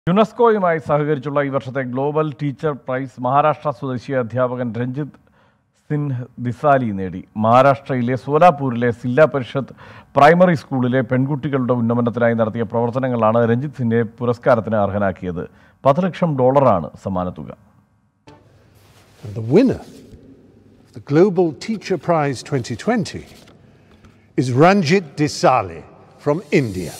യുനെസ്കോയുമായി സഹകരിച്ചുള്ള ഈ വർഷത്തെ global teacher price Maharashtra സ്വദേശി അധ്യാപകൻ രഞ്ജിത്ത് സിൻഹ് ദിസാലി നേടി മഹാരാഷ്ട്രയിലെ സോലാപൂരിലെ ജില്ലാ പരിഷത്ത് പ്രൈമറി സ്കൂളിലെ പെൺകുട്ടികളുടെ ഉന്നമനത്തിനായി നടത്തിയ പ്രവർത്തനങ്ങളാണ് രഞ്ജിത്ത് സിൻഹെ പുരസ്കാരത്തിന് അർഹനാക്കിയത് പത്ത് ലക്ഷം ഡോളറാണ് സമ്മാനത്തുക And the winner of the Global Teacher Prize 2020 is Ranjit Desali from India.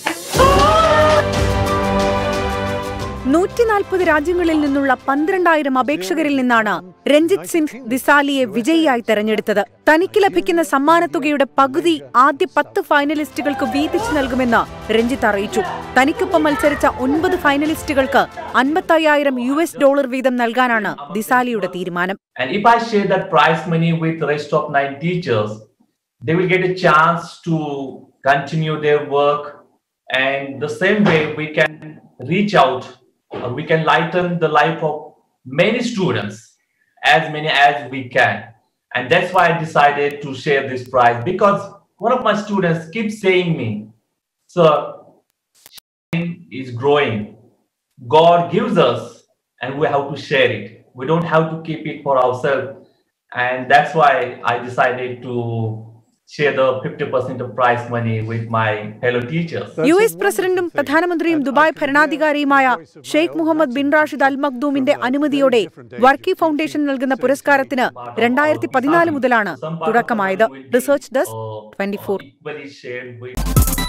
നൂറ്റി നാൽപ്പത് രാജ്യങ്ങളിൽ നിന്നുള്ള പന്ത്രണ്ടായിരം അപേക്ഷകരിൽ നിന്നാണ് രഞ്ജിത്ത് സിംഗ് ദിസാലിയെ വിജയിയായി തെരഞ്ഞെടുത്തത് തനിക്ക് ലഭിക്കുന്ന സമ്മാനത്തുകയുടെ പകുതി ആദ്യ പത്ത് ഫൈനലിസ്റ്റുകൾക്ക് വീതിച്ചു നൽകുമെന്ന് രഞ്ജിത്ത് അറിയിച്ചു തനിക്കൊപ്പം മത്സരിച്ച ഒൻപത് ഫൈനലിസ്റ്റുകൾക്ക് അൻപത്തയ്യായിരം യു എസ് ഡോളർ വീതം നൽകാനാണ് ദിസാലിയുടെ തീരുമാനം And if I share that prize money with the rest of nine teachers, they will get a chance to continue their work. And the same way, we can reach out or we can lighten the life of many students, as many as we can. And that's why I decided to share this prize because one of my students keeps saying me, Sir, is growing. God gives us, and we have to share it. We don't have to keep it for ourselves. And that's why I decided to share the 50% of prize money with my fellow teachers. U S പ്രസിഡന്റും പ്രധാനമന്ത്രിയും Dubai ഭരണാധികാരിയുമായ Sheikh Mohammed bin Rashid Al മഖ്ദൂമിന്റെ അനുമതിയോടെ Varkey foundation നൽകുന്ന പുരസ്കാരത്തിന് രണ്ടായിരത്തി പതിനാല് മുതലാണ് തുടക്കമായത് research desk twenty four equally shared with